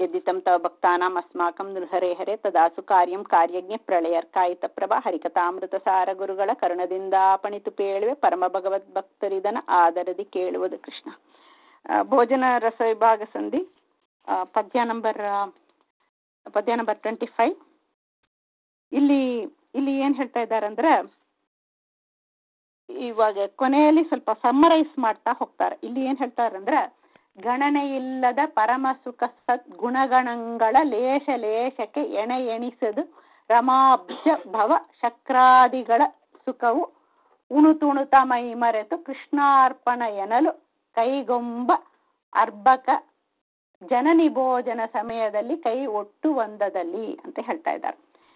यद्दितं तव भक्तानाम् अस्माकं ನೃಹರೆ ಹರೆ ತದಾಸು ಕಾರ್ಯಂ ಕಾರ್ಯಜ್ಞ ಪ್ರಳಯರ್ಕಾಯಿತ ಪ್ರಭಾ ಹರಿಕಥಾಮೃತ ಸಾರ ಗುರುಗಳ ಕರ್ಣದಿಂದ ಪಣಿತು ಪೇಳುವೆ ಪರಮ ಭಗವದ್ ಭಕ್ತರಿದನ ಆದರದಿ ಕೇಳುವುದು ಕೃಷ್ಣ ಆ, ಭೋಜನ ರಸ ವಿಭಾಗ ಸಂಧಿ ಆ, ಪದ್ಯ ನಂಬರ್ ಆ, ಪದ್ಯ ನಂಬರ್ ಟ್ವೆಂಟಿ ಫೈವ್ ಇಲ್ಲಿ ಇಲ್ಲಿ ಏನು ಹೇಳ್ತಾ ಇದ್ದಾರೆ ಅಂದ್ರೆ ಇವಾಗ ಕೊನೆಯಲ್ಲಿ ಸ್ವಲ್ಪ ಸಮ್ಮರೈಸ್ ಮಾಡ್ತಾ ಹೋಗ್ತಾರೆ ಇಲ್ಲಿ ಏನ್ ಹೇಳ್ತಾರೆ ಅಂದ್ರೆ ಗಣನೆ ಇಲ್ಲದ ಪರಮ ಸುಖ ಸದ್ಗುಣಗಣಗಳ ಲೇಷ ಲೇಷಕ್ಕೆ ಎಣೆ ಎಣಿಸದು ರಮಾಬ್ಜ ಭವ ಶಕ್ರಾದಿಗಳ ಸುಖವು ಉಣುತುಣುತ ಮೈ ಮರೆತು ಕೃಷ್ಣಾರ್ಪಣ ಎನಲು ಕೈಗೊಂಬ ಅರ್ಭಕ ಜನನಿ ಭೋಜನ ಸಮಯದಲ್ಲಿ ಕೈ ಒಟ್ಟು ಒಂದದಲ್ಲಿ ಅಂತ ಹೇಳ್ತಾ ಇದ್ದಾರೆ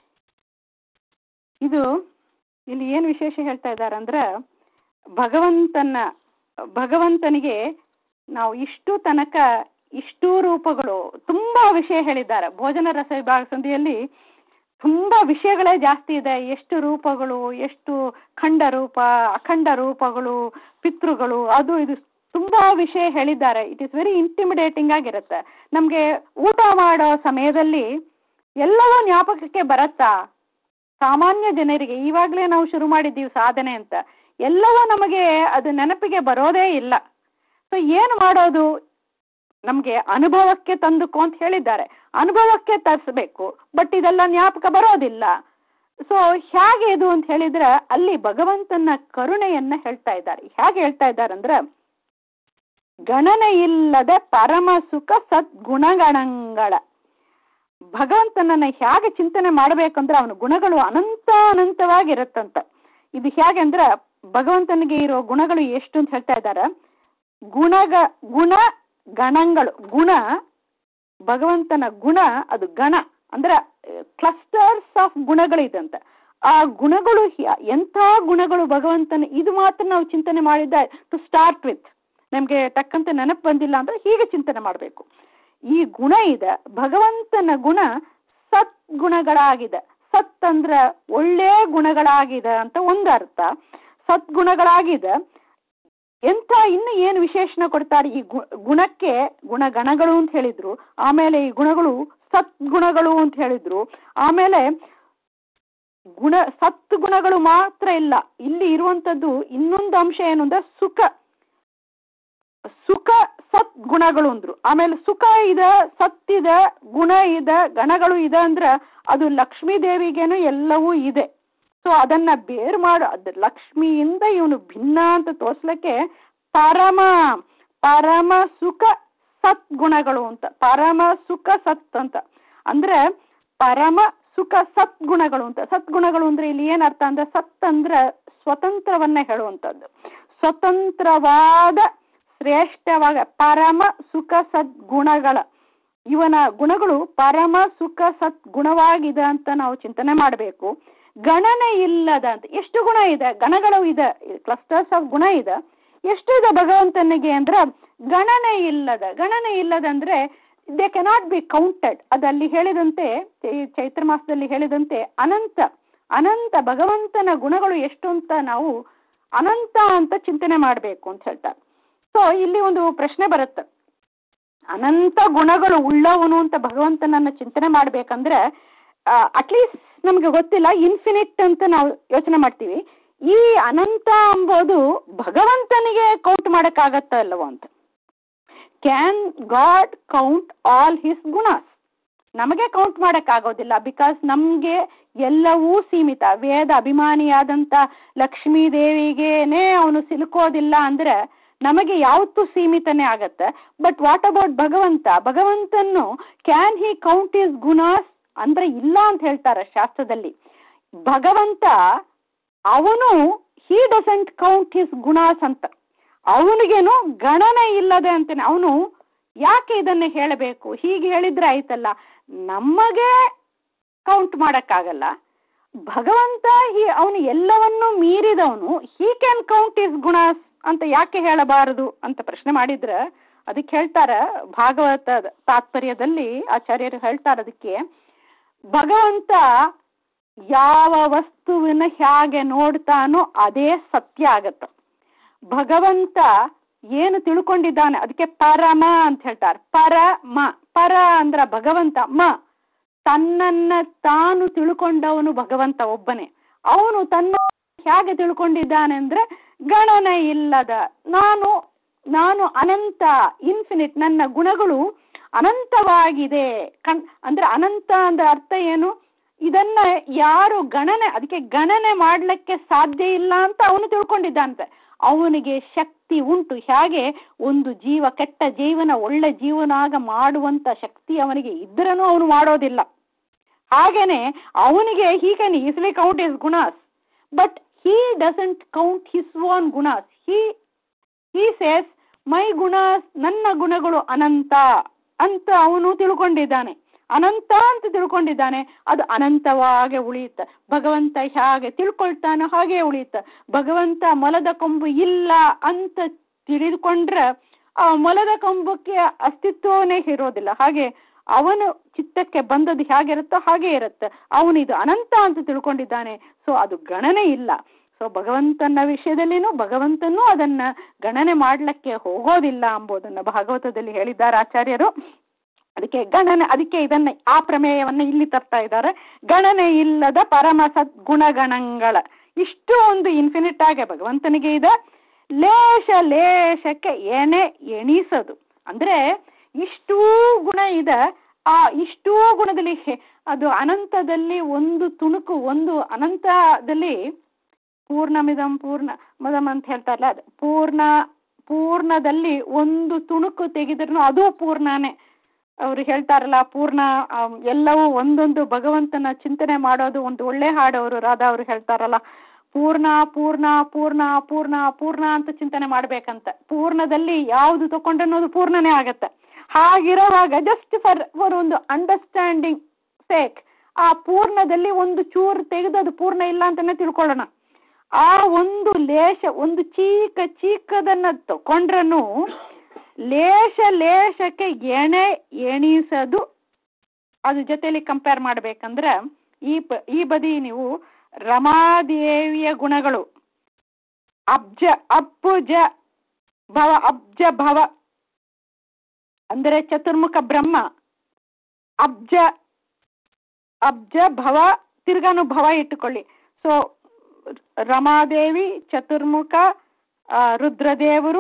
ಇದು ಇಲ್ಲಿ ಏನು ವಿಶೇಷ ಹೇಳ್ತಾ ಇದ್ದಾರೆ ಅಂದ್ರೆ ಭಗವಂತನ ಭಗವಂತನಿಗೆ ನಾವು ಇಷ್ಟು ತನಕ ಇಷ್ಟು ರೂಪಗಳು ತುಂಬಾ ವಿಷಯ ಹೇಳಿದ್ದಾರೆ ಭೋಜನ ರಸ ವಿಭಾಗ ಸಂಧಿಯಲ್ಲಿ ತುಂಬಾ ವಿಷಯಗಳೇ ಜಾಸ್ತಿ ಇದೆ ಎಷ್ಟು ರೂಪಗಳು ಎಷ್ಟು ಖಂಡ ರೂಪ ಅಖಂಡ ರೂಪಗಳು ಪಿತೃಗಳು ಅದು ಇದು ತುಂಬಾ ವಿಷಯ ಹೇಳಿದ್ದಾರೆ ಇಟ್ ಇಸ್ ವೆರಿ ಇಂಟಿಮಿಡೇಟಿಂಗ್ ಆಗಿರುತ್ತೆ ನಮ್ಗೆ ಊಟ ಮಾಡೋ ಸಮಯದಲ್ಲಿ ಎಲ್ಲವೂ ಜ್ಞಾಪಕಕ್ಕೆ ಬರತ್ತಾ ಸಾಮಾನ್ಯ ಜನರಿಗೆ ಇವಾಗಲೇ ನಾವು ಶುರು ಮಾಡಿದ್ದೀವಿ ಸಾಧನೆ ಅಂತ ಎಲ್ಲವೂ ನಮಗೆ ಅದು ನೆನಪಿಗೆ ಬರೋದೇ ಇಲ್ಲ ಸೊ ಏನು ಮಾಡೋದು ನಮಗೆ ಅನುಭವಕ್ಕೆ ತಂದುಕೋ ಅಂತ ಹೇಳಿದ್ದಾರೆ ಅನುಭವಕ್ಕೆ ತರಿಸ್ಬೇಕು ಬಟ್ ಇದೆಲ್ಲ ಜ್ಞಾಪಕ ಬರೋದಿಲ್ಲ ಸೊ ಹೇಗೆ ಇದು ಅಂತ ಹೇಳಿದ್ರೆ ಅಲ್ಲಿ ಭಗವಂತನ ಕರುಣೆಯನ್ನ ಹೇಳ್ತಾ ಇದ್ದಾರೆ ಹೇಗೆ ಹೇಳ್ತಾ ಇದ್ದಾರೆ ಅಂದ್ರೆ ಗಣನೆ ಇಲ್ಲದ ಪರಮ ಸುಖ ಸದ್ಗುಣಗಣಗಳ ಭಗವಂತನನ್ನ ಹೇಗೆ ಚಿಂತನೆ ಮಾಡಬೇಕಂದ್ರೆ ಅವನ ಗುಣಗಳು ಅನಂತ ಅನಂತವಾಗಿರುತ್ತಂತ ಇದು ಹೇಗೆ ಅಂದ್ರೆ ಭಗವಂತನಿಗೆ ಇರೋ ಗುಣಗಳು ಎಷ್ಟು ಅಂತ ಹೇಳ್ತಾ ಇದ್ದಾರೆ ಗುಣಗ ಗುಣ ಗಣಗಳು ಗುಣ ಭಗವಂತನ ಗುಣ ಅದು ಗಣ ಅಂದ್ರೆ ಕ್ಲಸ್ಟರ್ಸ್ ಆಫ್ ಗುಣಗಳಿದಂತೆ ಆ ಗುಣಗಳು ಯ- ಎಂಥ ಗುಣಗಳು ಭಗವಂತನ ಇದು ಮಾತ್ರ ನಾವು ಚಿಂತನೆ ಮಾಡಿದ್ದ ಟು ಸ್ಟಾರ್ಟ್ ವಿತ್ ನಮ್ಗೆ ತಕ್ಕಂತೆ ನೆನಪು ಬಂದಿಲ್ಲ ಅಂದ್ರೆ ಹೀಗೆ ಚಿಂತನೆ ಮಾಡಬೇಕು ಈ ಗುಣ ಇದೆ ಭಗವಂತನ ಗುಣ ಸದ್ಗುಣಗಳಾಗಿದೆ ಸತ್ ಅಂದ್ರೆ ಒಳ್ಳೆ ಗುಣಗಳಾಗಿದೆ ಅಂತ ಒಂದು ಅರ್ಥ ಸದ್ಗುಣಗಳಾಗಿದೆ ಎಂಥ ಇನ್ನು ಏನು ವಿಶೇಷಣ ಕೊಡ್ತಾರೆ ಈ ಗು- ಗುಣಕ್ಕೆ ಗುಣಗಣಗಳು ಅಂತ ಹೇಳಿದ್ರು ಆಮೇಲೆ ಈ ಗುಣಗಳು ಸದ್ಗುಣಗಳು ಅಂತ ಹೇಳಿದ್ರು ಆಮೇಲೆ ಗುಣ ಸತ್ ಗುಣಗಳು ಮಾತ್ರ ಇಲ್ಲ ಇಲ್ಲಿ ಇರುವಂತದ್ದು ಇನ್ನೊಂದು ಅಂಶ ಏನು ಅಂದ್ರೆ ಸುಖ ಸುಖ ಸತ್ ಗುಣಗಳು ಅಂದ್ರು ಆಮೇಲೆ ಸುಖ ಇದೆ ಸತ್ ಇದೆ ಗುಣ ಇದೆ ಗಣಗಳು ಇದೆ ಅಂದ್ರೆ ಅದು ಲಕ್ಷ್ಮೀ ದೇವಿಗೇನು ಎಲ್ಲವೂ ಇದೆ ಸೊ ಅದನ್ನ ಬೇರು ಮಾಡು ಅದ್ ಲಕ್ಷ್ಮಿಯಿಂದ ಇವನು ಭಿನ್ನ ಅಂತ ತೋರ್ಸ್ಲಿಕ್ಕೆ ಪರಮ ಪರಮ ಸುಖ ಸದ್ಗುಣಗಳು ಅಂತ ಪರಮ ಸುಖ ಸತ್ ಅಂತ ಅಂದ್ರೆ ಪರಮ ಸುಖ ಸದ್ಗುಣಗಳು ಅಂತ ಸದ್ಗುಣಗಳು ಅಂದ್ರೆ ಇಲ್ಲಿ ಏನ್ ಅರ್ಥ ಅಂದ್ರೆ ಸತ್ ಅಂದ್ರೆ ಸ್ವತಂತ್ರವನ್ನ ಹೇಳುವಂಥದ್ದು ಸ್ವತಂತ್ರವಾದ ಶ್ರೇಷ್ಠವಾದ ಪರಮ ಸುಖ ಸದ್ಗುಣಗಳ ಇವನ ಗುಣಗಳು ಪರಮ ಸುಖ ಸದ್ಗುಣವಾಗಿದೆ ಅಂತ ನಾವು ಚಿಂತನೆ ಮಾಡಬೇಕು ಗಣನೆ ಇಲ್ಲದ ಅಂತ ಎಷ್ಟು ಗುಣ ಇದೆ ಗಣಗಳು ಇದೆ ಕ್ಲಸ್ಟರ್ಸ್ ಆಫ್ ಗುಣ ಇದೆ ಎಷ್ಟು ಇದೆ ಭಗವಂತನಿಗೆ ಅಂದ್ರೆ ಗಣನೆ ಇಲ್ಲದ ಗಣನೆ ಇಲ್ಲದಂದ್ರೆ ದೇ ಕೆನಾಟ್ ಬಿ ಕೌಂಟೆಡ್ ಅದಲ್ಲಿ ಹೇಳಿದಂತೆ ಈ ಚೈತ್ರ ಮಾಸದಲ್ಲಿ ಹೇಳಿದಂತೆ ಅನಂತ ಅನಂತ ಭಗವಂತನ ಗುಣಗಳು ಎಷ್ಟು ಅಂತ ನಾವು ಅನಂತ ಅಂತ ಚಿಂತನೆ ಮಾಡಬೇಕು ಅಂತ ಹೇಳ್ತಾರೆ ಸೊ ಇಲ್ಲಿ ಒಂದು ಪ್ರಶ್ನೆ ಬರುತ್ತೆ ಅನಂತ ಗುಣಗಳು ಉಳ್ಳವನು ಅಂತ ಭಗವಂತನನ್ನ ಚಿಂತನೆ ಮಾಡ್ಬೇಕಂದ್ರೆ ಅಟ್ಲೀಸ್ಟ್ ನಮ್ಗೆ ಗೊತ್ತಿಲ್ಲ ಇನ್ಫಿನಿಟ್ ಅಂತ ನಾವು ಯೋಚನೆ ಮಾಡ್ತೀವಿ ಈ ಅನಂತ ಎಂಬುದು ಭಗವಂತನಿಗೆ ಕೌಂಟ್ ಮಾಡಕ್ಕಾಗತ್ತ ಅಲ್ಲವೋ ಅಂತ can God count all his ಗುಣಸ್ ನಮಗೆ ಕೌಂಟ್ ಮಾಡಕ್ಕಾಗೋದಿಲ್ಲ ಬಿಕಾಸ್ ನಮ್ಗೆ ಎಲ್ಲವೂ ಸೀಮಿತ ವೇದ ಅಭಿಮಾನಿಯಾದಂತ ಲಕ್ಷ್ಮೀ ದೇವಿಗೇನೆ ಅವನು ಸಿಲುಕೋದಿಲ್ಲ ಅಂದ್ರೆ ನಮಗೆ ಯಾವತ್ತೂ ಸೀಮಿತನೇ ಆಗತ್ತೆ ಬಟ್ ವಾಟ್ ಅಬೌಟ್ ಭಗವಂತ ಭಗವಂತನು ಕ್ಯಾನ್ ಹಿ ಕೌಂಟ್ ಇಸ್ ಗುಣಾಸ್ ಅಂದ್ರೆ ಇಲ್ಲ ಅಂತ ಹೇಳ್ತಾರೆ ಶಾಸ್ತ್ರದಲ್ಲಿ ಭಗವಂತ ಅವನು ಹಿ ಡಸಂಟ್ ಕೌಂಟ್ ಹಿಸ್ ಗುಣಾಸ್ ಅಂತ ಅವನಿಗೇನು ಗಣನೆ ಇಲ್ಲದೆ ಅಂತಾನೆ ಅವನು ಯಾಕೆ ಇದನ್ನ ಹೇಳಬೇಕು ಹೀಗೆ ಹೇಳಿದ್ರೆ ಆಯ್ತಲ್ಲ ನಮಗೆ ಕೌಂಟ್ ಮಾಡಕ್ಕಾಗಲ್ಲ ಭಗವಂತ ಹಿ ಅವನು ಎಲ್ಲವನ್ನೂ ಮೀರಿದವನು ಹಿ ಕ್ಯಾನ್ ಕೌಂಟ್ ಇಸ್ ಗುಣಾಸ್ ಅಂತ ಯಾಕೆ ಹೇಳಬಾರದು ಅಂತ ಪ್ರಶ್ನೆ ಮಾಡಿದ್ರೆ ಅದಕ್ಕೆ ಹೇಳ್ತಾರ ಭಾಗವತ ತಾತ್ಪರ್ಯದಲ್ಲಿ ಆಚಾರ್ಯರು ಹೇಳ್ತಾರ ಅದಕ್ಕೆ ಭಗವಂತ ಯಾವ ವಸ್ತುವಿನ ಹೇಗೆ ನೋಡ್ತಾನೋ ಅದೇ ಸತ್ಯ ಆಗತ್ತ ಭಗವಂತ ಏನು ತಿಳ್ಕೊಂಡಿದ್ದಾನೆ ಅದಕ್ಕೆ ಪರಮ ಅಂತ ಹೇಳ್ತಾರೆ ಪರಮ ಪರ ಅಂದ್ರ ಭಗವಂತ ಮ ತನ್ನನ್ನ ತಾನು ತಿಳ್ಕೊಂಡವನು ಭಗವಂತ ಒಬ್ಬನೇ ಅವನು ತನ್ನ ಹೇಗೆ ತಿಳ್ಕೊಂಡಿದ್ದಾನೆ ಅಂದ್ರೆ ಗಣನೆ ಇಲ್ಲದ ನಾನು ನಾನು ಅನಂತ ಇನ್ಫಿನಿಟ್ ನನ್ನ ಗುಣಗಳು ಅನಂತವಾಗಿದೆ ಕಣ್ ಅಂದ್ರೆ ಅನಂತ ಅಂದ್ರೆ ಅರ್ಥ ಏನು ಇದನ್ನ ಯಾರು ಗಣನೆ ಅದಕ್ಕೆ ಗಣನೆ ಮಾಡ್ಲಿಕ್ಕೆ ಸಾಧ್ಯ ಇಲ್ಲ ಅಂತ ಅವನು ತಿಳ್ಕೊಂಡಿದ್ದಾನಂತೆ ಅವನಿಗೆ ಶಕ್ತಿ ಉಂಟು ಹೇಗೆ ಒಂದು ಜೀವ ಕೆಟ್ಟ ಜೀವನ ಒಳ್ಳೆ ಜೀವನಾಗ ಮಾಡುವಂತ ಶಕ್ತಿ ಅವನಿಗೆ ಇದ್ರನು ಅವನು ಮಾಡೋದಿಲ್ಲ ಹಾಗೇನೆ ಅವನಿಗೆ he can easily count his ಗುಣಾಸ್ but he doesn't count his own ಗುಣಾಸ್ ಹೀ ಹೀ ಸೇಸ್ ಮೈ ಗುಣಾಸ್ ನನ್ನ ಗುಣಗಳು ಅನಂತ ಅಂತ ಅವನು ತಿಳ್ಕೊಂಡಿದ್ದಾನೆ ಅನಂತ ಅಂತ ತಿಳ್ಕೊಂಡಿದ್ದಾನೆ ಅದು ಅನಂತವಾಗಿ ಉಳಿಯುತ್ತೆ ಭಗವಂತ ಹೇಗೆ ತಿಳ್ಕೊಳ್ತಾನೆ ಹಾಗೆ ಉಳಿಯುತ್ತೆ ಭಗವಂತ ಮೊಲದ ಕೊಂಬು ಇಲ್ಲ ಅಂತ ತಿಳಿದುಕೊಂಡ್ರೆ ಆ ಮೊಲದ ಕೊಂಬಕ್ಕೆ ಅಸ್ತಿತ್ವನೇ ಇರೋದಿಲ್ಲ ಹಾಗೆ ಅವನು ಚಿತ್ತಕ್ಕೆ ಬಂದದ್ದು ಹೇಗಿರುತ್ತೋ ಹಾಗೆ ಇರುತ್ತೆ ಅವನು ಇದು ಅನಂತ ಅಂತ ತಿಳ್ಕೊಂಡಿದ್ದಾನೆ ಸೊ ಅದು ಗಣನೆ ಇಲ್ಲ ಸೊ ಭಗವಂತನ ವಿಷಯದಲ್ಲಿನೂ ಭಗವಂತನೂ ಅದನ್ನ ಗಣನೆ ಮಾಡ್ಲಿಕ್ಕೆ ಹೋಗೋದಿಲ್ಲ ಎಂಬುದನ್ನು ಭಾಗವತದಲ್ಲಿ ಹೇಳಿದ್ದಾರೆ ಆಚಾರ್ಯರು ಅದಕ್ಕೆ ಗಣನೆ ಅದಕ್ಕೆ ಇದನ್ನ ಆ ಪ್ರಮೇಯವನ್ನ ಇಲ್ಲಿ ತರ್ತಾ ಇದ್ದಾರೆ ಗಣನೆ ಇಲ್ಲದ ಪರಮ ಸದ್ಗುಣಗಣಗಳ ಇಷ್ಟು ಒಂದು ಇನ್ಫಿನಿಟ್ ಆಗಿ ಭಗವಂತನಿಗೆ ಇದೆ ಲೇಷ ಲೇಷಕ್ಕೆ ಎಣೆ ಎಣಿಸದು ಅಂದ್ರೆ ಇಷ್ಟೂ ಗುಣ ಇದೆ ಆ ಇಷ್ಟೂ ಗುಣದಲ್ಲಿ ಅದು ಅನಂತದಲ್ಲಿ ಒಂದು ತುಣುಕು ಒಂದು ಅನಂತದಲ್ಲಿ ಪೂರ್ಣಮಿದಂ ಪೂರ್ಣ ಮದಂ ಅಂತ ಹೇಳ್ತಾರಲ್ಲ ಅದು ಪೂರ್ಣ ಪೂರ್ಣದಲ್ಲಿ ಒಂದು ತುಣುಕು ತೆಗೆದ್ರೂ ಅದು ಪೂರ್ಣನೇ ಅವರು ಹೇಳ್ತಾರಲ್ಲ ಪೂರ್ಣ ಎಲ್ಲವೂ ಒಂದೊಂದು ಭಗವಂತನ ಚಿಂತನೆ ಮಾಡೋದು ಒಂದು ಒಳ್ಳೆ ಹಾಡು ಅವರು ರಾಧಾ ಅವರು ಹೇಳ್ತಾರಲ್ಲ ಪೂರ್ಣ ಪೂರ್ಣ ಪೂರ್ಣ ಪೂರ್ಣ ಪೂರ್ಣ ಅಂತ ಚಿಂತನೆ ಮಾಡ್ಬೇಕಂತ ಪೂರ್ಣದಲ್ಲಿ ಯಾವುದು ತಗೊಂಡನ್ನೋದು ಪೂರ್ಣನೇ ಆಗತ್ತೆ ಹಾಗಿರುವಾಗ ಜಸ್ಟ್ ಫಾರ್ ಫಾರ್ ಒಂದು ಅಂಡರ್ಸ್ಟ್ಯಾಂಡಿಂಗ್ ಸೇಕ್ ಆ ಪೂರ್ಣದಲ್ಲಿ ಒಂದು ಚೂರು ತೆಗೆದು ಅದು ಪೂರ್ಣ ಇಲ್ಲ ಅಂತಾನೆ ತಿಳ್ಕೊಳ್ಳೋಣ ಆ ಒಂದು ಲೇಷ ಒಂದು ಚೀಕ ಚೀಕದನ್ನ ತಕೊಂಡ್ರನು ಲೇಷ ಲೇಷಕ್ಕೆ ಎಣೆ ಎಣಿಸದು ಅದ್ರ ಜೊತೆಲಿ ಕಂಪೇರ್ ಮಾಡ್ಬೇಕಂದ್ರೆ ಈ ಪ ಈ ಬದಿ ನೀವು ರಮಾದೇವಿಯ ಗುಣಗಳು ಅಬ್ಜ ಅಪ್ಪುಜ ಭವ ಅಬ್ಜ ಭವ ಅಂದರೆ ಚತುರ್ಮುಖ ಬ್ರಹ್ಮ ಅಬ್ಜ ಅಬ್ಜ ಭವ ತಿರ್ಗಾನು ಭವ ಇಟ್ಟುಕೊಳ್ಳಿ ಸೊ ರಮಾದೇವಿ ಚತುರ್ಮುಖ ರುದ್ರದೇವರು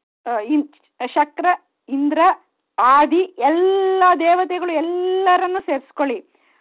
ಶಕ್ರ ಇಂದ್ರ ಆದಿ ಎಲ್ಲ ದೇವತೆಗಳು ಎಲ್ಲರನ್ನು ಸೇರಿಸ್ಕೊಳ್ಳಿ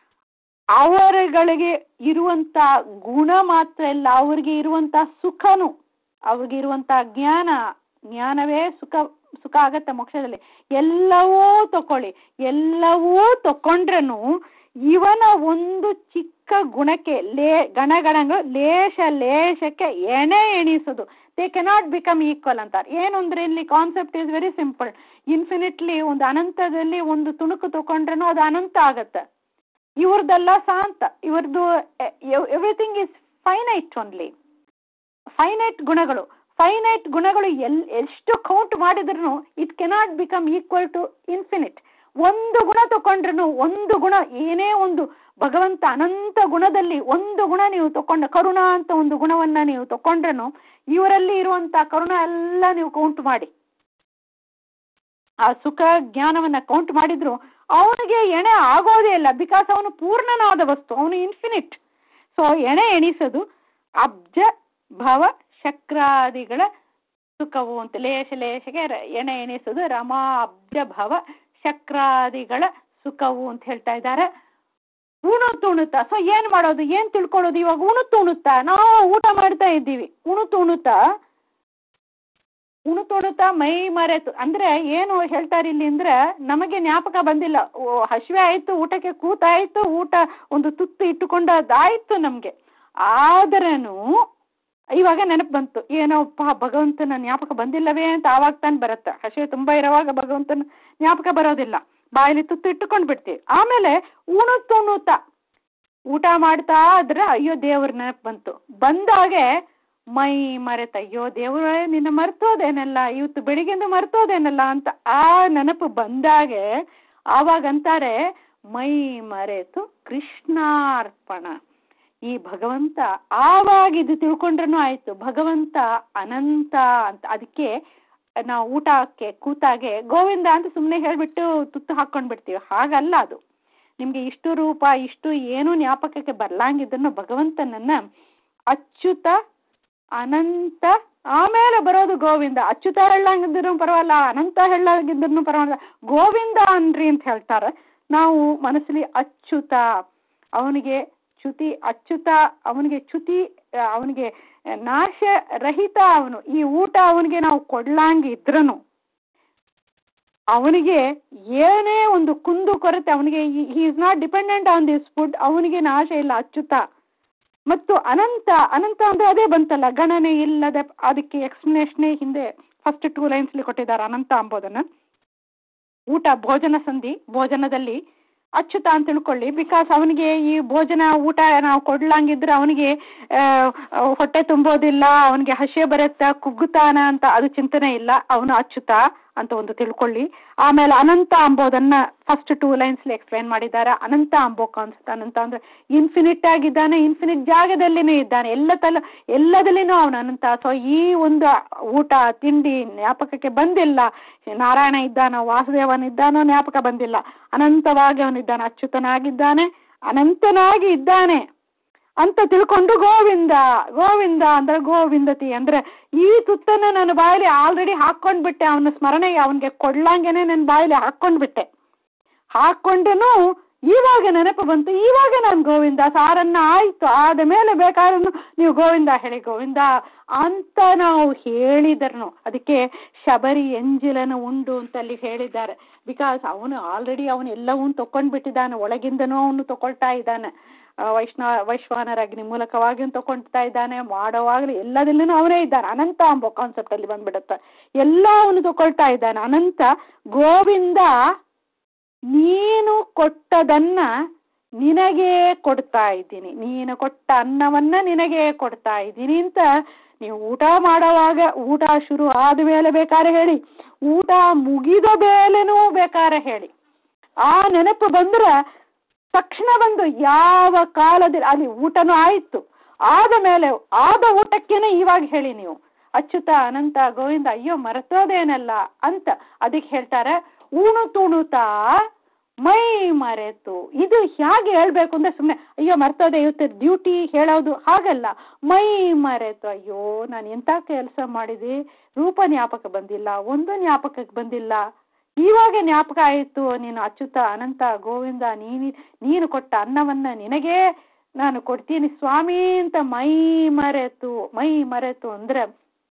ಅವರುಗಳಿಗೆ ಇರುವಂತ ಗುಣ ಮಾತ್ರ ಇಲ್ಲ ಅವ್ರಿಗೆ ಇರುವಂತ ಸುಖನು ಅವ್ರಿಗೆ ಇರುವಂತ ಜ್ಞಾನ ಜ್ಞಾನವೇ ಸುಖ ಸುಖ ಆಗತ್ತೆ ಮೋಕ್ಷದಲ್ಲಿ ಎಲ್ಲವೂ ತಕೊಳ್ಳಿ ಎಲ್ಲವೂ ತಕೊಂಡ್ರೂ ಇವನ ಒಂದು ಚಿಕ್ಕ ಗುಣಕ್ಕೆ ಲೇ ಗಣಗಣಗಳು ಲೇಷ ಲೇಷಕ್ಕೆ ಎಣೆ ಎಣಿಸೋದು ದೇ ಕೆನಾಟ್ ಬಿಕಮ್ ಈಕ್ವಲ್ ಅಂತಾರೆ ಏನು ಅಂದ್ರೆ ಇಲ್ಲಿ concept is very simple infinitely ಒಂದು ಅನಂತದಲ್ಲಿ ಒಂದು ತುಣುಕು ತಗೊಂಡ್ರೂ ಅದು ಅನಂತ ಆಗತ್ತೆ ಇವ್ರದ್ದೆಲ್ಲ ಶಾಂತ ಇವ್ರದ್ದು everything is finite only finite ಗುಣಗಳು ಫೈನೈಟ್ ಗುಣಗಳು ಎಲ್ ಎಷ್ಟು ಕೌಂಟ್ ಮಾಡಿದ್ರು it cannot become equal to infinite ಒಂದು ಗುಣ ತಕೊಂಡ್ರು ಒಂದು ಗುಣ ಏನೇ ಒಂದು ಭಗವಂತ ಅನಂತ ಗುಣದಲ್ಲಿ ಒಂದು ಗುಣ ನೀವು ತಕೊಂಡ ಕರುಣ ಅಂತ ಒಂದು ಗುಣವನ್ನ ನೀವು ತಕೊಂಡ್ರು ಇವರಲ್ಲಿ ಇರುವಂತ ಕರುಣ ಎಲ್ಲ ನೀವು ಕೌಂಟ್ ಮಾಡಿ ಆ ಸುಖ ಜ್ಞಾನವನ್ನ ಕೌಂಟ್ ಮಾಡಿದ್ರು ಅವನಿಗೆ ಎಣೆ ಆಗೋದೇ ಇಲ್ಲ ಬಿಕಾಸ್ ಅವನು ಪೂರ್ಣನಾದ ವಸ್ತು ಅವನು ಇನ್ಫಿನಿಟ್ ಸೊ ಎಣೆ ಎಣಿಸೋದು ಅಬ್ಜ ಭವ ಶಕ್ರಾದಿಗಳ ಸುಖವು ಅಂತ ಲೇಷ ಲೇಷಗೆ ಎಣೆ ಎಣಿಸೋದು ರಮಾ ಅಬ್ಜ ಭವ ಶಕ್ರಾದಿಗಳ ಸುಖವು ಅಂತ ಹೇಳ್ತಾ ಇದ್ದಾರೆ ಉಣುತ್ತು ಉಣುತ್ತಾ ಸೊ ಏನ್ ಮಾಡೋದು ಏನ್ ತಿಳ್ಕೊಳ್ಳೋದು ಇವಾಗ ಉಣುತ್ತು ಉಣುತ್ತಾ ನಾವು ಊಟ ಮಾಡ್ತಾ ಇದ್ದೀವಿ ಉಣುತ್ತು ಉಣುತ್ತಾ ಉಣುತುಣುತ್ತಾ ಮೈ ಮರೆತು ಅಂದ್ರೆ ಏನು ಹೇಳ್ತಾರೆ ಇಲ್ಲಿ ಅಂದ್ರೆ ನಮಗೆ ಜ್ಞಾಪಕ ಬಂದಿಲ್ಲ ಹಸಿವೆ ಆಯ್ತು ಊಟಕ್ಕೆ ಕೂತಾಯ್ತು ಊಟ ಒಂದು ತುತ್ತು ಇಟ್ಟುಕೊಂಡದಾಯ್ತು ನಮ್ಗೆ ಆದ್ರೂ ಇವಾಗ ನೆನಪು ಬಂತು ಏನೋಪ್ಪ ಭಗವಂತನ ಜ್ಞಾಪಕ ಬಂದಿಲ್ಲವೇ ಅಂತ ಆವಾಗ ತಾನು ಬರುತ್ತೆ ಹಸಿವೆ ತುಂಬಾ ಇರೋವಾಗ ಭಗವಂತನ ಜ್ಞಾಪಕ ಬರೋದಿಲ್ಲ ಬಾಯಲ್ಲಿ ತುತ್ತು ಇಟ್ಟುಕೊಂಡು ಬಿಡ್ತೀವಿ ಆಮೇಲೆ ಉಣುತ್ತುಣುತ್ತಾ ಊಟ ಮಾಡ್ತಾ ಆದ್ರೆ ಅಯ್ಯೋ ದೇವ್ರ ನೆನಪು ಬಂತು ಬಂದಾಗೆ ಮೈ ಮರೆತ ಅಯ್ಯೋ ದೇವರೇ ನಿನ್ನ ಮರ್ತೋದೇನಲ್ಲ ಇವತ್ತು ಬೆಳಿಗ್ಗೆಂದು ಮರ್ತೋದೇನಲ್ಲ ಅಂತ ಆ ನೆನಪು ಬಂದಾಗೆ ಆವಾಗ ಅಂತಾರೆ ಮೈ ಮರೆತು ಕೃಷ್ಣಾರ್ಪಣ ಈ ಭಗವಂತ ಆವಾಗ ಇದು ತಿಳ್ಕೊಂಡ್ರೂ ಆಯ್ತು ಭಗವಂತ ಅನಂತ ಅಂತ ಅದಕ್ಕೆ ನಾವು ಊಟಕ್ಕೆ ಕೂತಾಗೆ ಗೋವಿಂದ ಅಂತ ಸುಮ್ಮನೆ ಹೇಳಿಬಿಟ್ಟು ತುತ್ತು ಹಾಕ್ಕೊಂಡು ಬಿಡ್ತೀವಿ ಹಾಗಲ್ಲ ಅದು ನಿಮಗೆ ಇಷ್ಟು ರೂಪ ಇಷ್ಟು ಏನು ಜ್ಞಾಪಕಕ್ಕೆ ಬರ್ಲಾಂಗಿದ್ದನ್ನು ಭಗವಂತನನ್ನ ಅಚ್ಯುತ ಅನಂತ ಆಮೇಲೆ ಬರೋದು ಗೋವಿಂದ ಅಚ್ಯುತ ಹೇಳಂಗಿದ್ರು ಪರವಾಗಿಲ್ಲ ಅನಂತ ಹೇಳಂಗಿದ್ರು ಪರವಾಗಿಲ್ಲ ಗೋವಿಂದ ಅನ್ರಿ ಅಂತ ಹೇಳ್ತಾರೆ ನಾವು ಮನಸ್ಸಲ್ಲಿ ಅಚ್ಯುತ ಅವನಿಗೆ ಚ್ಯುತಿ ಅಚ್ಯುತ ಅವನಿಗೆ ಚ್ಯುತಿ ಅವನಿಗೆ ನಾಶ ರಹಿತ ಅವನು ಈ ಊಟ ಅವನಿಗೆ ನಾವು ಕೊಡ್ಲಾಂಗಿದ್ರನು ಅವನಿಗೆ ಏನೇ ಒಂದು ಕುಂದು ಕೊರತೆ ಅವನಿಗೆ he is not dependent on this food ಅವನಿಗೆ ನಾಶ ಇಲ್ಲ ಅಚ್ಯುತ ಮತ್ತು ಅನಂತ ಅನಂತ ಅಂದ್ರೆ ಅದೇ ಬಂತಲ್ಲ ಗಣನೆ ಇಲ್ಲದೆ ಅದಕ್ಕೆ ಎಕ್ಸ್ಪ್ಲನೇಷನೇ ಹಿಂದೆ ಫಸ್ಟ್ ಟೂ ಲೈನ್ಸ್ಲಿ ಕೊಟ್ಟಿದ್ದಾರೆ ಅನಂತ ಅಂಬೋದನ್ನ ಊಟ ಭೋಜನ ಸಂಧಿ ಭೋಜನದಲ್ಲಿ ಅಚ್ಯುತ ಅಂತ ತಿಳ್ಕೊಳ್ಳಿ ಬಿಕಾಸ್ ಅವನಿಗೆ ಈ ಭೋಜನ ಊಟ ನಾವು ಕೊಡ್ಲಂಗಿದ್ರೆ ಅವನಿಗೆ ಹೊಟ್ಟೆ ತುಂಬೋದಿಲ್ಲ ಅವನಿಗೆ ಹಸೆ ಬರುತ್ತಾ ಕುಗ್ಗುತ್ತಾನ ಅಂತ ಅದು ಚಿಂತನೆ ಇಲ್ಲ ಅವನು ಅಚ್ಯುತ ಅಂತ ಒಂದು ತಿಳ್ಕೊಳ್ಳಿ ಆಮೇಲೆ ಅನಂತ ಅಂಬೋದನ್ನ ಫಸ್ಟ್ ಟೂ ಲೈನ್ಸ್ಲಿ ಎಕ್ಸ್ಪ್ಲೈನ್ ಮಾಡಿದ್ದಾರೆ ಅನಂತ ಅಂಬೋ ಕಾನ್ಸೆಪ್ಟ್ ಅನಂತ ಅಂದ್ರೆ ಇನ್ಫಿನಿಟ್ ಆಗಿದ್ದಾನೆ ಇನ್ಫಿನಿಟ್ ಜಾಗದಲ್ಲಿನೇ ಇದ್ದಾನೆ ಎಲ್ಲ ತಲ ಎಲ್ಲದಲ್ಲಿನೂ ಅವನು ಅನಂತ ಸೊ ಈ ಒಂದು ಊಟ ತಿಂಡಿ ಜ್ಞಾಪಕಕ್ಕೆ ಬಂದಿಲ್ಲ ನಾರಾಯಣ ಇದ್ದಾನೋ ವಾಸುದೇವನ ಇದ್ದಾನೋ ಜ್ಞಾಪಕ ಬಂದಿಲ್ಲ ಅನಂತವಾಗಿ ಅವನಿದ್ದಾನೆ ಅಚ್ಯುತನಾಗಿದ್ದಾನೆ ಅನಂತನಾಗಿ ಇದ್ದಾನೆ ಅಂತ ತಿಳ್ಕೊಂಡು ಗೋವಿಂದ ಗೋವಿಂದ ಅಂದ್ರೆ ಗೋವಿಂದತಿ ಅಂದ್ರೆ ಈ ತುತ್ತನ್ನ ನನ್ನ ಬಾಯಲ್ಲಿ ಆಲ್ರೆಡಿ ಹಾಕೊಂಡ್ಬಿಟ್ಟೆ ಅವನ ಸ್ಮರಣೆಗೆ ಅವನಿಗೆ ಕೊಡ್ಲಂಗೆನೆ ನನ್ನ ಬಾಯಲ್ಲಿ ಹಾಕೊಂಡ್ಬಿಟ್ಟೆ ಹಾಕೊಂಡನು ಇವಾಗ ನೆನಪು ಬಂತು ಇವಾಗ ನಾನು ಗೋವಿಂದ ಸಾರನ್ನ ಆಯ್ತು ಆದ ಮೇಲೆ ಬೇಕಾದ್ರೂ ನೀವು ಗೋವಿಂದ ಹೇಳಿ ಗೋವಿಂದ ಅಂತ ನಾವು ಹೇಳಿದರ್ನು ಅದಕ್ಕೆ ಶಬರಿ ಎಂಜಿಲನ ಉಂಡು ಅಂತ ಅಲ್ಲಿ ಹೇಳಿದ್ದಾರೆ ಬಿಕಾಸ್ ಅವನು ಆಲ್ರೆಡಿ ಅವನು ಎಲ್ಲವನ್ನೂ ತಕೊಂಡ್ಬಿಟ್ಟಿದ್ದಾನೆ ಒಳಗಿಂದನೂ ಅವನು ತಗೊಳ್ತಾ ಇದ್ದಾನೆ ವೈಷ್ಣ ವೈಶ್ವಾನರ ಅಗ್ನಿ ಮೂಲಕವಾಗಿ ತಗೊಳ್ತಾ ಇದ್ದಾನೆ ಮಾಡೋವಾಗಲೂ ಎಲ್ಲದಲ್ಲೂ ಅವನೇ ಇದ್ದಾನೆ ಅನಂತ ಎಂಬ ಕಾನ್ಸೆಪ್ಟ್ ಅಲ್ಲಿ ಬಂದ್ಬಿಡುತ್ತೆ ಎಲ್ಲ ಅವನು ತಗೊಳ್ತಾ ಇದ್ದಾನೆ ಅನಂತ ಗೋವಿಂದ ನೀನು ಕೊಟ್ಟದನ್ನ ನಿನಗೇ ಕೊಡ್ತಾ ಇದ್ದೀನಿ ನೀನು ಕೊಟ್ಟ ಅನ್ನವನ್ನ ನಿನಗೇ ಕೊಡ್ತಾ ಇದ್ದೀನಿ ಅಂತ ನೀವು ಊಟ ಮಾಡೋವಾಗ ಊಟ ಶುರು ಆದ ಮೇಲೆ ಬೇಕಾದ್ರೆ ಹೇಳಿ ಊಟ ಮುಗಿದ ಮೇಲೆನೂ ಬೇಕಾದ್ರೆ ಹೇಳಿ ಆ ನೆನಪು ಬಂದ್ರೆ ತಕ್ಷಣ ಬಂದು ಯಾವ ಕಾಲದಲ್ಲಿ ಅಲ್ಲಿ ಊಟನೂ ಆಯಿತು ಆದ ಮೇಲೆ ಆದ ಊಟಕ್ಕೇನೆ ಇವಾಗ ಹೇಳಿ ನೀವು ಅಚ್ಯುತ ಅನಂತ ಗೋವಿಂದ ಅಯ್ಯೋ ಮರೆತೋದೇನಲ್ಲ ಅಂತ ಅದಕ್ಕೆ ಹೇಳ್ತಾರೆ ಉಣು ತುಣುತಾ ಮೈ ಮರೆತು ಇದು ಹೇಗೆ ಹೇಳ್ಬೇಕು ಅಂದ್ರೆ ಸುಮ್ಮನೆ ಅಯ್ಯೋ ಮರ್ತೋದೆ ಇವತ್ತು ಡ್ಯೂಟಿ ಹೇಳೋದು ಹಾಗಲ್ಲ ಮೈ ಮರೆತು ಅಯ್ಯೋ ನಾನು ಎಂಥ ಕೆಲಸ ಮಾಡಿದೆ ರೂಪ ಜ್ಞಾಪಕ ಬಂದಿಲ್ಲ ಒಂದು ಜ್ಞಾಪಕಕ್ಕೆ ಬಂದಿಲ್ಲ ಇವಾಗ ಜ್ಞಾಪಕ ಆಯಿತು ನೀನು ಅಚ್ಯುತ ಅನಂತ ಗೋವಿಂದ ನೀನು ನೀನು ಕೊಟ್ಟ ಅನ್ನವನ್ನ ನಿನಗೇ ನಾನು ಕೊಡ್ತೀನಿ ಸ್ವಾಮಿ ಅಂತ ಮೈ ಮರೆತು ಮೈ ಮರೆತು ಅಂದ್ರೆ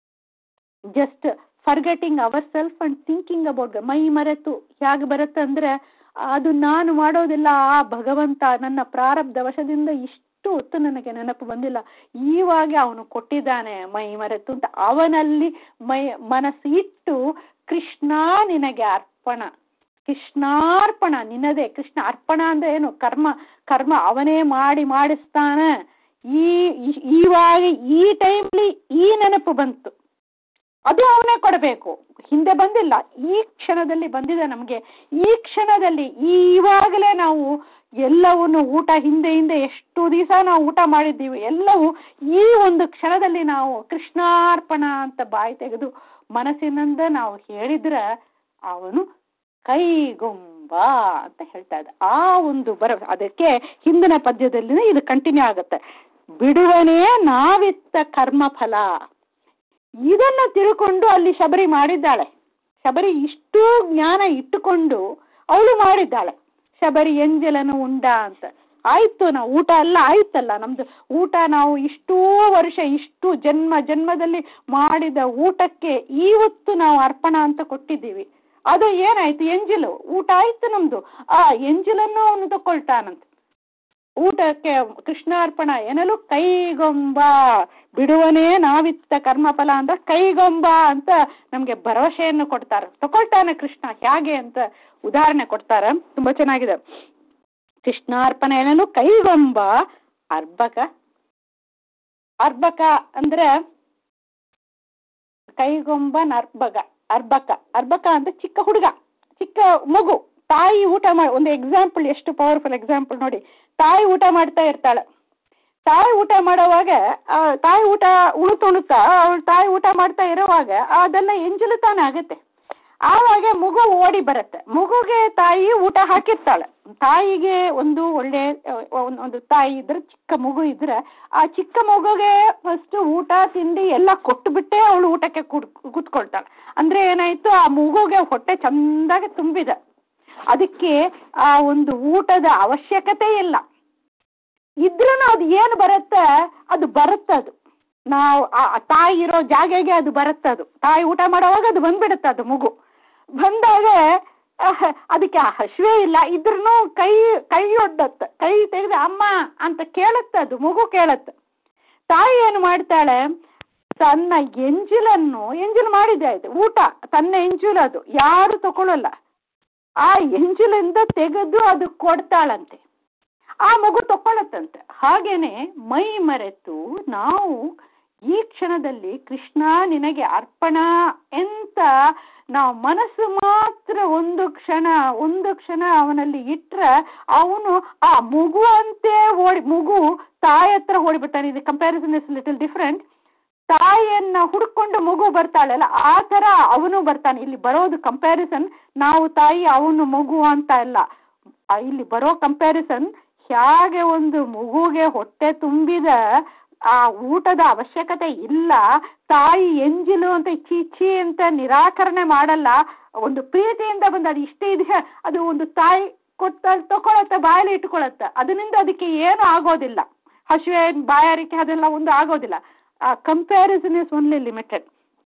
just forgetting our self and thinking about ಮೈ ಮರೆತು ಹೇಗೆ ಬರುತ್ತೆ ಅಂದ್ರೆ ಅದು ನಾನು ಮಾಡೋದಿಲ್ಲ ಆ ಭಗವಂತ ನನ್ನ ಪ್ರಾರಬ್ಧ ವಶದಿಂದ ಇಷ್ಟು ಹೊತ್ತು ನನಗೆ ನೆನಪು ಬಂದಿಲ್ಲ ಈವಾಗ ಅವನು ಕೊಟ್ಟಿದ್ದಾನೆ ಮೈ ಮರೆತು ಅಂತ ಅವನಲ್ಲಿ ಮೈ ಮನಸ್ಸು ಇಟ್ಟು ಕೃಷ್ಣ ನಿನಗೆ ಅರ್ಪಣ ಕೃಷ್ಣಾರ್ಪಣ ನಿನ್ನದೇ ಕೃಷ್ಣ ಅರ್ಪಣ ಅಂದ್ರೆ ಏನು ಕರ್ಮ ಕರ್ಮ ಅವನೇ ಮಾಡಿ ಮಾಡಿಸ್ತಾನೆ ಈ ಈವಾಗ ಈ ಟೈಮ್ಲಿ ಈ ನೆನಪು ಬಂತು ಅದು ಅವನೇ ಕೊಡಬೇಕು ಹಿಂದೆ ಬಂದಿಲ್ಲ ಈ ಕ್ಷಣದಲ್ಲಿ ಬಂದಿದೆ ನಮಗೆ ಈ ಕ್ಷಣದಲ್ಲಿ ಈವಾಗಲೇ ನಾವು ಎಲ್ಲವನ್ನು ಊಟ ಹಿಂದೆ ಹಿಂದೆ ಎಷ್ಟು ದಿವಸ ನಾವು ಊಟ ಮಾಡಿದ್ದೀವಿ ಎಲ್ಲವೂ ಈ ಒಂದು ಕ್ಷಣದಲ್ಲಿ ನಾವು ಕೃಷ್ಣಾರ್ಪಣ ಅಂತ ಬಾಯಿ ತೆಗೆದು ಮನಸ್ಸಿನಿಂದ ನಾವು ಹೇಳಿದ್ರೆ ಅವನು ಕೈಗೊಂಬ ಅಂತ ಹೇಳ್ತಾ ಇದ್ದ ಆ ಒಂದು ಬರ ಅದಕ್ಕೆ ಹಿಂದಿನ ಪದ್ಯದಲ್ಲಿ ಇದು ಕಂಟಿನ್ಯೂ ಆಗುತ್ತೆ ಬಿಡುವನೇ ನಾವಿತ್ತ ಕರ್ಮಫಲ ಇದನ್ನ ತಿಳ್ಕೊಂಡು ಅಲ್ಲಿ ಶಬರಿ ಮಾಡಿದ್ದಾಳೆ ಶಬರಿ ಇಷ್ಟು ಜ್ಞಾನ ಇಟ್ಟುಕೊಂಡು ಅವಳು ಮಾಡಿದ್ದಾಳೆ ಶಬರಿ ಎಂಜಲನು ಉಂಡ ಅಂತ ಆಯ್ತು ನಾವು ಊಟ ಎಲ್ಲ ಆಯ್ತಲ್ಲ ನಮ್ದು ಊಟ ನಾವು ಇಷ್ಟೂ ವರ್ಷ ಇಷ್ಟು ಜನ್ಮ ಜನ್ಮದಲ್ಲಿ ಮಾಡಿದ ಊಟಕ್ಕೆ ಇವತ್ತು ನಾವು ಅರ್ಪಣ ಅಂತ ಕೊಟ್ಟಿದ್ದೀವಿ ಅದು ಏನಾಯ್ತು ಎಂಜಿಲು ಊಟ ಆಯ್ತು ನಮ್ದು ಆ ಎಂಜಿಲನ್ನು ಅವನು ತಕೊಳ್ತಾನಂತ ಊಟಕ್ಕೆ ಕೃಷ್ಣಾರ್ಪಣ ಏನಲು ಕೈಗೊಂಬ ಬಿಡುವನೇ ನಾವಿತ್ತ ಕರ್ಮಫಲ ಅಂತ ಕೈಗೊಂಬ ಅಂತ ನಮ್ಗೆ ಭರವಸೆಯನ್ನು ಕೊಡ್ತಾರೆ ತಕೊಳ್ತಾನೆ ಕೃಷ್ಣ ಹೇಗೆ ಅಂತ ಉದಾಹರಣೆ ಕೊಡ್ತಾರೆ ತುಂಬಾ ಚೆನ್ನಾಗಿದೆ ಕೃಷ್ಣಾರ್ಪಣ ಏನಲು ಕೈಗೊಂಬ ಅರ್ಬಕ ಅರ್ಬಕ ಅಂದ್ರೆ ಕೈಗೊಂಬ ನರ್ಬಗ ಅರ್ಬಕ ಅರ್ಬಕ ಅಂದ್ರೆ ಚಿಕ್ಕ ಹುಡುಗ ಚಿಕ್ಕ ಮಗು ತಾಯಿ ಊಟ ಮಾಡಿ ಒಂದು ಎಕ್ಸಾಂಪಲ್ ಎಷ್ಟು ಪವರ್ಫುಲ್ ಎಕ್ಸಾಂಪಲ್ ನೋಡಿ ತಾಯಿ ಊಟ ಮಾಡ್ತಾ ಇರ್ತಾಳೆ ತಾಯಿ ಊಟ ಮಾಡೋವಾಗ ಆ, ತಾಯಿ ಊಟ ಉಳುತ್ತುಣುತ್ತಾ ಅವಳು ತಾಯಿ ಊಟ ಮಾಡ್ತಾ ಇರೋವಾಗ ಅದೆಲ್ಲ ಎಂಜಲು ತಾನೇ ಆಗುತ್ತೆ ಆವಾಗ ಮಗು ಓಡಿ ಬರುತ್ತೆ ಮಗುಗೆ ತಾಯಿ ಊಟ ಹಾಕಿರ್ತಾಳೆ ತಾಯಿಗೆ ಒಂದು ಒಳ್ಳೆ ಆ, ಒಂದ್- ಒಂದು ತಾಯಿ ಇದ್ರೆ ಚಿಕ್ಕ ಮಗು ಇದ್ರೆ ಆ ಚಿಕ್ಕ ಮಗುಗೆ ಫಸ್ಟ್ ಊಟ ತಿಂಡಿ ಎಲ್ಲ ಕೊಟ್ಟುಬಿಟ್ಟೆ ಅವಳು ಊಟಕ್ಕೆ ಕುಡ್ ಕೂತ್ಕೊಳ್ತಾಳೆ ಅಂದ್ರೆ ಏನಾಯ್ತು ಆ ಮಗುಗೆ ಹೊಟ್ಟೆ ಚಂದಾಗಿ ತುಂಬಿದೆ ಅದಕ್ಕೆ ಆ ಒಂದು ಊಟದ ಅವಶ್ಯಕತೆ ಇಲ್ಲ ಇದ್ರೂ ಅದು ಏನು ಬರುತ್ತೆ ಅದು ಬರುತ್ತೆ ಅದು ನಾವು ಆ ಆ ತಾಯಿ ಇರೋ ಜಾಗೆಗೆ ಅದು ಬರುತ್ತೆ ಅದು ತಾಯಿ ಊಟ ಮಾಡುವಾಗ ಅದು ಬಂದ್ಬಿಡುತ್ತೆ ಅದು ಮಗು ಬಂದಾಗ ಅಹ್, ಅದಕ್ಕೆ ಆ ಹಸಿವೆ ಇಲ್ಲ ಇದ್ರೂ ಕೈ ಕೈ ಒಡ್ಡತ್ತೆ ಕೈ ತೆಗೆದು ಅಮ್ಮ ಅಂತ ಕೇಳುತ್ತೆ ಅದು ಮಗು ಕೇಳುತ್ತೆ ತಾಯಿ ಏನು ಮಾಡ್ತಾಳೆ ತನ್ನ ಎಂಜಿಲನ್ನು ಎಂಜಿಲ್ ಮಾಡಿದೆ ಆಯ್ತು ಊಟ ತನ್ನ ಎಂಜಿಲ್ ಅದು ಯಾರು ತಗೊಳ್ಳಲ್ಲ ಆ ಎಂಜಿಲಿಂದ ತೆಗೆದು ಅದು ಕೊಡ್ತಾಳಂತೆ ಆ ಮಗು ತಕೊಳ್ಳುತ್ತಂತೆ ಹಾಗೇನೆ ಮೈ ಮರೆತು ನಾವು ಈ ಕ್ಷಣದಲ್ಲಿ ಕೃಷ್ಣ ನಿನಗೆ ಅರ್ಪಣ ಎಂತ ನಾವು ಮನಸ್ಸು ಮಾತ್ರ ಒಂದು ಕ್ಷಣ ಒಂದು ಕ್ಷಣ ಅವನಲ್ಲಿ ಇಟ್ರೆ ಅವನು ಆ ಮಗು ಅಂತೆ ಓಡಿ ಮಗು ತಾಯಿ ಹತ್ರ ಓಡಿಬಿಡ್ತಾನೆ ಇದು ಕಂಪ್ಯಾರಿಸನ್ ಇಸ್ ಲಿಟಲ್ ಡಿಫ್ರೆಂಟ್ ತಾಯಿಯನ್ನ ಹುಡ್ಕೊಂಡು ಮಗು ಬರ್ತಾಳಲ್ಲ ಆ ತರ ಅವನು ಬರ್ತಾನೆ ಇಲ್ಲಿ ಬರೋದು ಕಂಪ್ಯಾರಿಸನ್ ನಾವು ತಾಯಿ ಅವನು ಮಗು ಅಂತ ಇಲ್ಲ ಆ ಇಲ್ಲಿ ಬರೋ ಕಂಪ್ಯಾರಿಸನ್ ಹೇಗೆ ಒಂದು ಮಗುಗೆ ಹೊಟ್ಟೆ ತುಂಬಿದ ಆ ಊಟದ ಅವಶ್ಯಕತೆ ಇಲ್ಲ ತಾಯಿ ಎಂಜಿಲು ಅಂತ ಚೀಚಿ ಅಂತ ನಿರಾಕರಣೆ ಮಾಡಲ್ಲ ಒಂದು ಪ್ರೀತಿಯಿಂದ ಬಂದ ಅದು ಇಷ್ಟೇ ಇದೆ ಅದು ಒಂದು ತಾಯಿ ಕೊಟ್ಟ ತಗೊಳತ್ತೆ ಬಾಯಲ್ಲಿ ಇಟ್ಕೊಳತ್ತೆ ಅದರಿಂದ ಅದಕ್ಕೆ ಏನು ಆಗೋದಿಲ್ಲ ಹಸಿವೆ ಬಾಯಾರಿಕೆ ಅದೆಲ್ಲ ಒಂದು ಆಗೋದಿಲ್ಲ ಆ comparison is only limited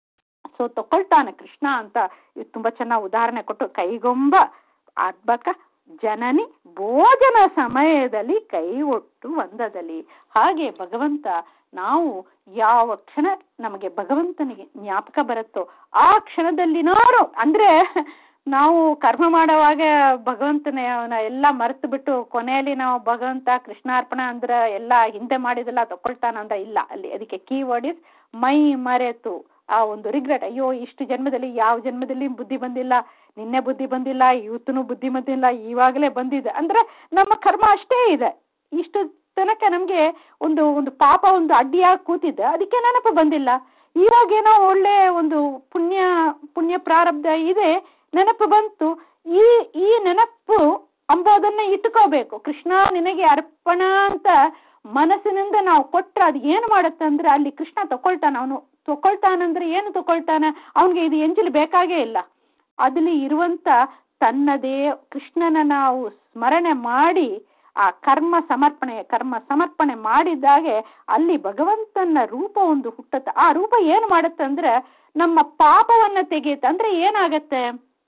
so ತಗೊಳ್ತಾನೆ ಕೃಷ್ಣ ಅಂತ ಇದು ತುಂಬಾ ಚೆನ್ನಾಗಿ ಉದಾಹರಣೆ ಕೊಟ್ಟು ಕೈಗೊಂಬ ಅದ್ಭಕ ಜನನಿ ಭೋಜನ ಸಮಯದಲ್ಲಿ ಕೈ ಒಟ್ಟು ಒಂದದಲ್ಲಿ ಹಾಗೆ ಭಗವಂತ ನಾವು ಯಾವ ಕ್ಷಣ ನಮಗೆ ಭಗವಂತನಿಗೆ ಜ್ಞಾಪಕ ಬರುತ್ತೋ ಆ ಕ್ಷಣದಲ್ಲಿನಾರು ಅಂದ್ರೆ ನಾವು ಕರ್ಮ ಮಾಡುವಾಗ ಭಗವಂತನ ಅವನ ಎಲ್ಲ ಮರೆತು ಬಿಟ್ಟು ಕೊನೆಯಲ್ಲಿ ನಾವು ಭಗವಂತ ಕೃಷ್ಣಾರ್ಪಣ ಅಂದ್ರೆ ಎಲ್ಲ ಹಿಂದೆ ಮಾಡಿದೆಲ್ಲ ತಕೊಳ್ತಾನ ಅಂತ ಇಲ್ಲ ಅಲ್ಲಿ ಅದಕ್ಕೆ ಕೀ ವರ್ಡ್ ಇಸ್ ಮೈ ಮರೆತು ಆ ಒಂದು ರಿಗ್ರೆಟ್ ಅಯ್ಯೋ ಇಷ್ಟು ಜನ್ಮದಲ್ಲಿ ಯಾವ ಜನ್ಮದಲ್ಲಿ ಬುದ್ಧಿ ಬಂದಿಲ್ಲ ನಿನ್ನೆ ಬುದ್ಧಿ ಬಂದಿಲ್ಲ ಇವತ್ತೂ ಬುದ್ಧಿ ಬಂದಿಲ್ಲ ಇವಾಗಲೇ ಬಂದಿದೆ ಅಂದ್ರೆ ನಮ್ಮ ಕರ್ಮ ಅಷ್ಟೇ ಇದೆ ಇಷ್ಟು ತನಕ ನಮ್ಗೆ ಒಂದು ಒಂದು ಪಾಪ ಒಂದು ಅಡ್ಡಿಯಾಗಿ ಕೂತಿದೆ ಅದಕ್ಕೆ ನೆನಪು ಬಂದಿಲ್ಲ ಇವಾಗೇನೋ ಒಳ್ಳೆ ಒಂದು ಪುಣ್ಯ ಪುಣ್ಯ ಪ್ರಾರಬ್ಧ ಇದೆ ನೆನಪು ಬಂತು ಈ ಈ ನೆನಪು ಅಂಬೋದನ್ನ ಇಟ್ಕೋಬೇಕು ಕೃಷ್ಣ ನಿನಗೆ ಅರ್ಪಣ ಅಂತ ಮನಸ್ಸಿನಿಂದ ನಾವು ಕೊಟ್ರೆ ಅದು ಏನು ಮಾಡುತ್ತೆ ಅಂದ್ರೆ ಅಲ್ಲಿ ಕೃಷ್ಣ ತಕೊಳ್ತಾನ ಅವನು ತಕೊಳ್ತಾನಂದ್ರೆ ಏನು ತಕೊಳ್ತಾನ ಅವನಿಗೆ ಇದು ಎಂಜಲು ಬೇಕಾಗೇ ಇಲ್ಲ ಅದಲ್ಲಿ ಇರುವಂತ ತನ್ನದೇ ಕೃಷ್ಣನ ನಾವು ಸ್ಮರಣೆ ಮಾಡಿ ಆ ಕರ್ಮ ಸಮರ್ಪಣೆ ಕರ್ಮ ಸಮರ್ಪಣೆ ಮಾಡಿದಾಗೆ ಅಲ್ಲಿ ಭಗವಂತನ ರೂಪ ಒಂದು ಹುಟ್ಟತ್ತೆ ಆ ರೂಪ ಏನು ಮಾಡುತ್ತೆ ಅಂದ್ರೆ ನಮ್ಮ ಪಾಪವನ್ನ ತೆಗೆಯುತ್ತೆ ಅಂದ್ರೆ ಏನಾಗತ್ತೆ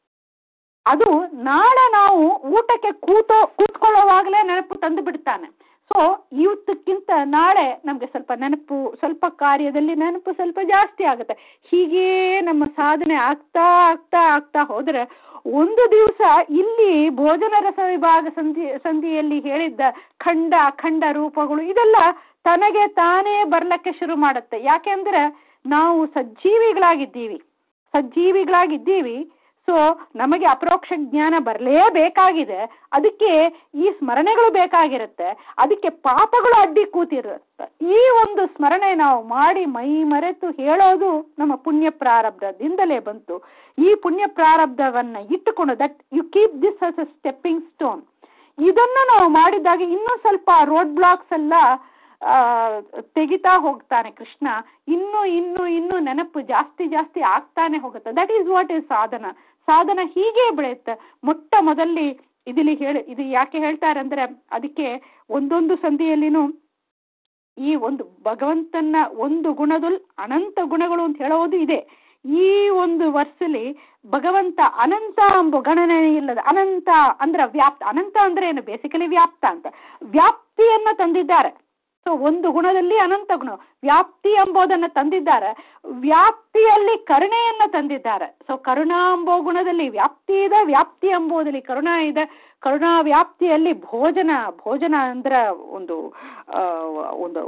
ಅದು ನಾಳೆ ನಾವು ಊಟಕ್ಕೆ ಕೂತೋ ಕೂತ್ಕೊಳ್ಳೋವಾಗಲೇ ನೆನಪು ತಂದು ಬಿಡ್ತಾನೆ ಸೊ ಇವತ್ತಕ್ಕಿಂತ ನಾಳೆ ನಮಗೆ ಸ್ವಲ್ಪ ನೆನಪು ಸ್ವಲ್ಪ ಕಾರ್ಯದಲ್ಲಿ ನೆನಪು ಸ್ವಲ್ಪ ಜಾಸ್ತಿ ಆಗುತ್ತೆ ಹೀಗೇ ನಮ್ಮ ಸಾಧನೆ ಆಗ್ತಾ ಆಗ್ತಾ ಆಗ್ತಾ ಹೋದ್ರೆ ಒಂದು ದಿವಸ ಇಲ್ಲಿ ಭೋಜನ ರಸ ವಿಭಾಗ ಸಂಧಿ ಸಂಧಿಯಲ್ಲಿ ಹೇಳಿದ್ದ ಖಂಡ ಅಖಂಡ ರೂಪಗಳು ಇದೆಲ್ಲ ತನಗೆ ತಾನೇ ಬರ್ಲಕ್ಕೆ ಶುರು ಮಾಡುತ್ತೆ ಯಾಕೆಂದ್ರೆ ನಾವು ಸಜ್ಜೀವಿಗಳಾಗಿದ್ದೀವಿ ಸಜ್ಜೀವಿಗಳಾಗಿದ್ದೀವಿ ಸೊ ನಮಗೆ ಅಪರೋಕ್ಷ ಜ್ಞಾನ ಬರಲೇಬೇಕಾಗಿದೆ ಅದಕ್ಕೆ ಈ ಸ್ಮರಣೆಗಳು ಬೇಕಾಗಿರುತ್ತೆ ಅದಕ್ಕೆ ಪಾಪಗಳು ಅಡ್ಡಿ ಕೂತಿರುತ್ತೆ ಈ ಒಂದು ಸ್ಮರಣೆ ನಾವು ಮಾಡಿ ಮೈ ಮರೆತು ಹೇಳೋದು ನಮ್ಮ ಪುಣ್ಯ ಪ್ರಾರಬ್ಧದಿಂದಲೇ ಬಂತು ಈ ಪುಣ್ಯ ಪ್ರಾರಬ್ಧವನ್ನ ಇಟ್ಟುಕೊಂಡು that you keep this as a stepping stone ಇದನ್ನ ನಾವು ಮಾಡಿದಾಗ ಇನ್ನೂ ಸ್ವಲ್ಪ ರೋಡ್ ಬ್ಲಾಕ್ಸ್ ಎಲ್ಲ ಆ, ತೆಗಿತಾ ಹೋಗ್ತಾನೆ ಕೃಷ್ಣ ಇನ್ನು ಇನ್ನು ಇನ್ನು ನೆನಪು ಜಾಸ್ತಿ ಜಾಸ್ತಿ ಆಗ್ತಾನೆ ಹೋಗುತ್ತೆ ದಟ್ ಈಸ್ ವಾಟ್ ಇಸ್ ಸಾಧನ ಸಾಧನ ಹೀಗೆ ಬೆಳೆಯುತ್ತೆ ಮೊಟ್ಟ ಮೊದಲಿ ಇದಿಲ್ಲಿ ಹೇಳಿ ಇದು ಯಾಕೆ ಹೇಳ್ತಾರೆ ಅಂದ್ರೆ ಅದಕ್ಕೆ ಒಂದೊಂದು ಸಂಧಿಯಲ್ಲಿನೂ ಈ ಒಂದು ಭಗವಂತನ ಒಂದು ಗುಣದಲ್ಲಿ ಅನಂತ ಗುಣಗಳು ಅಂತ ಹೇಳೋದು ಇದೆ ಈ ಒಂದು ವರ್ಷಲಿ ಭಗವಂತ ಅನಂತ ಎಂಬ ಗಣನೆ ಇಲ್ಲದ ಅನಂತ ಅಂದ್ರೆ ವ್ಯಾಪ್ತ ಅನಂತ ಅಂದ್ರೆ ಏನು ಬೇಸಿಕಲಿ ವ್ಯಾಪ್ತ ಅಂತ ವ್ಯಾಪ್ತಿಯನ್ನ ತಂದಿದ್ದಾರೆ ಸೊ ಒಂದು ಗುಣದಲ್ಲಿ ಅನಂತ ಗುಣ ವ್ಯಾಪ್ತಿ ಎಂಬುದನ್ನ ತಂದಿದ್ದಾರೆ ವ್ಯಾಪ್ತಿಯಲ್ಲಿ ಕರುಣೆಯನ್ನ ತಂದಿದ್ದಾರೆ ಸೊ ಕರುಣಾ ಎಂಬೋ ಗುಣದಲ್ಲಿ ವ್ಯಾಪ್ತಿ ಇದೆ ವ್ಯಾಪ್ತಿ ಎಂಬುದರಲ್ಲಿ ಕರುಣಾ ಇದೆ ಕರುಣಾ ವ್ಯಾಪ್ತಿಯಲ್ಲಿ ಭೋಜನ ಭೋಜನ ಅಂದ್ರೆ ಒಂದು ಆ, ಒಂದು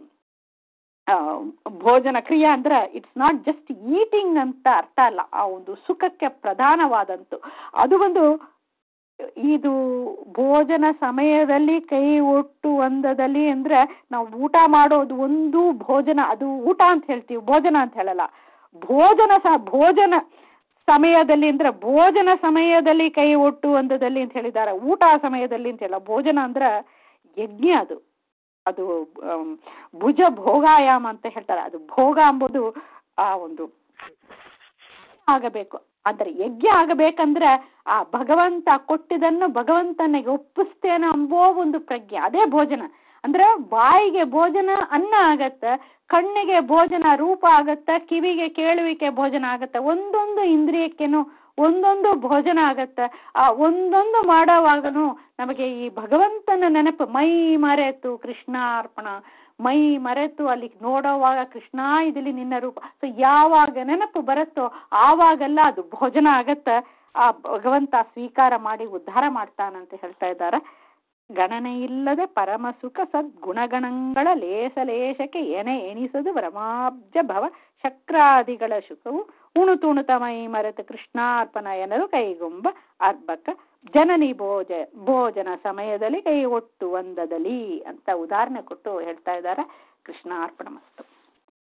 ಆ, ಭೋಜನ ಕ್ರಿಯೆ ಅಂದ್ರೆ ಇಟ್ಸ್ ನಾಟ್ ಜಸ್ಟ್ ಈಟಿಂಗ್ ಅಂತ ಅರ್ಥ ಅಲ್ಲ ಆ ಒಂದು ಸುಖಕ್ಕೆ ಪ್ರಧಾನವಾದಂತು ಅದು ಒಂದು ಇದು ಭೋಜನ ಸಮಯದಲ್ಲಿ ಕೈ ಒಟ್ಟು ಒಂದದಲ್ಲಿ ಅಂದ್ರೆ ನಾವು ಊಟ ಮಾಡೋದು ಒಂದು ಭೋಜನ ಅದು ಊಟ ಅಂತ ಹೇಳ್ತೀವಿ ಭೋಜನ ಅಂತ ಹೇಳಲ್ಲ ಭೋಜನ ಸಹ ಭೋಜನ ಸಮಯದಲ್ಲಿ ಅಂದ್ರೆ ಭೋಜನ ಸಮಯದಲ್ಲಿ ಕೈ ಒಟ್ಟು ಒಂದದಲ್ಲಿ ಅಂತ ಹೇಳಿದ್ದಾರೆ ಊಟ ಸಮಯದಲ್ಲಿ ಅಂತ ಹೇಳ ಭೋಜನ ಅಂದ್ರೆ ಯಜ್ಞ ಅದು ಅದು ಆಮ್, ಭುಜ ಭೋಗಾಯಾಮ ಅಂತ ಹೇಳ್ತಾರೆ ಅದು ಭೋಗ ಎಂಬುದು ಆ ಒಂದು ಆಗಬೇಕು ಆದರೆ ಯಜ್ಞ ಆಗಬೇಕಂದ್ರೆ ಆ ಭಗವಂತ ಕೊಟ್ಟಿದ್ದನ್ನು ಭಗವಂತನಿಗೆ ಒಪ್ಪಿಸ್ತೇನೆ ಎಂಬೋ ಒಂದು ಪ್ರಜ್ಞೆ ಅದೇ ಭೋಜನ ಅಂದ್ರೆ ಬಾಯಿಗೆ ಭೋಜನ ಅನ್ನ ಆಗತ್ತೆ ಕಣ್ಣಿಗೆ ಭೋಜನ ರೂಪ ಆಗತ್ತೆ ಕಿವಿಗೆ ಕೇಳುವಿಕೆ ಭೋಜನ ಆಗತ್ತೆ ಒಂದೊಂದು ಇಂದ್ರಿಯಕ್ಕೇನು ಒಂದೊಂದು ಭೋಜನ ಆಗತ್ತೆ ಆ ಒಂದೊಂದು ಮಾಡೋವಾಗನು ನಮಗೆ ಈ ಭಗವಂತನ ನೆನಪು ಮೈ ಮರೆತು ಕೃಷ್ಣಾರ್ಪಣ ಮೈ ಮರೆತು ಅಲ್ಲಿ ನೋಡೋವಾಗ ಕೃಷ್ಣ ಇದಿಲಿ ನಿನ್ನ ರೂಪ ಸೊ ಯಾವಾಗ ನೆನಪು ಬರುತ್ತೋ ಆವಾಗೆಲ್ಲ ಅದು ಭೋಜನ ಆಗತ್ತೆ ಆ ಭಗವಂತ ಸ್ವೀಕಾರ ಮಾಡಿ ಉದ್ಧಾರ ಮಾಡ್ತಾನಂತ ಹೇಳ್ತಾ ಇದ್ದಾರೆ ಗಣನೆ ಇಲ್ಲದೆ ಪರಮ ಸುಖ ಸದ್ಗುಣಗಣಗಳ ಲೇಸ ಲೇಷಕ್ಕೆ ಏನೇ ಎಣಿಸದು ಭ್ರಮಾಬ್ಜ ಭವ ಶಕ್ರಾದಿಗಳ ಸುಖವು ಉಣು ತುಣುತ ಮೈ ಮರೆತು ಕೃಷ್ಣಾರ್ಪಣ ಎನ್ನರು ಕೈಗೊಂಬ ಅರ್ಬಕ ಜನನಿ ಭೋಜ ಭೋಜನ ಸಮಯದಲ್ಲಿ ಕೈ ಒಟ್ಟು ಒಂದದಲ್ಲಿ ಅಂತ ಉದಾಹರಣೆ ಕೊಟ್ಟು ಹೇಳ್ತಾ ಇದ್ದಾರೆ ಕೃಷ್ಣ ಅರ್ಪಣ